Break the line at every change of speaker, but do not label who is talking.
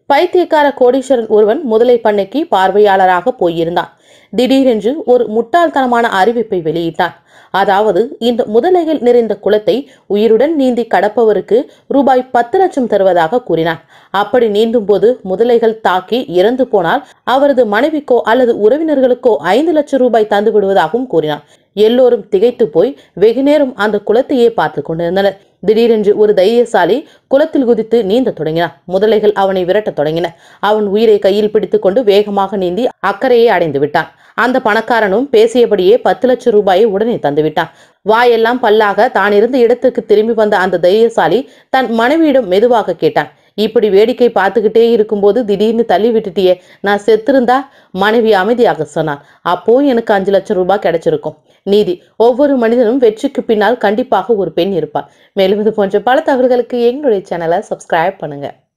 பைத்தியக்கார கோடீஸ்வரன் ஒருவன் முதலை பண்ணைக்கு பார்வையாளராக போயிருந்தான் திடீரென்று ஒரு முட்டாள்தனமான அறிவிப்பை வெளியிட்டான் அதாவது இந்த முதலைகள் நிறைந்த குளத்தை உயிருடன் நீந்தி கடப்பவருக்கு ரூபாய் பத்து லட்சம் தருவதாக கூறினான் அப்படி நீந்தும் போது முதலைகள் தாக்கி இறந்து போனால் அவரது மனைவிக்கோ அல்லது உறவினர்களுக்கோ ஐந்து லட்சம் ரூபாய் தந்து விடுவதாகவும் கூறினான் எல்லோரும் திகைத்து போய் வெகுநேரம் அந்த குளத்தையே பார்த்து கொண்டிருந்தனர் திடீரென்று ஒரு தைரியசாலி குளத்தில் குதித்து நீந்த தொடங்கினான் முதலைகள் அவனை விரட்டத் தொடங்கின அவன் உயிரை கையில் பிடித்துக்கொண்டு வேகமாக நீந்தி அக்கறையை அடைந்து விட்டான் அந்த பணக்காரனும் பேசியபடியே பத்து லட்சம் ரூபாயை உடனே தந்துவிட்டான் வாயெல்லாம் பல்லாக தான் இருந்த இடத்துக்கு திரும்பி வந்த அந்த தைரியசாலி தன் மனைவியிடம் மெதுவாக கேட்டான் இப்படி வேடிக்கை பார்த்துக்கிட்டே இருக்கும்போது திடீர்னு தள்ளி விட்டுட்டியே நான் செத்திருந்தா மனைவி அமைதியாக சொன்னான் அப்போ எனக்கு அஞ்சு லட்சம் ரூபாய் கிடைச்சிருக்கும் நீதி ஒவ்வொரு மனிதனும் வெற்றிக்கு பின்னால் கண்டிப்பாக ஒரு பெண் இருப்பார் மேலும் இது போன்ற பல தகவல்களுக்கு எங்களுடைய சேனலை சப்ஸ்கிரைப் பண்ணுங்க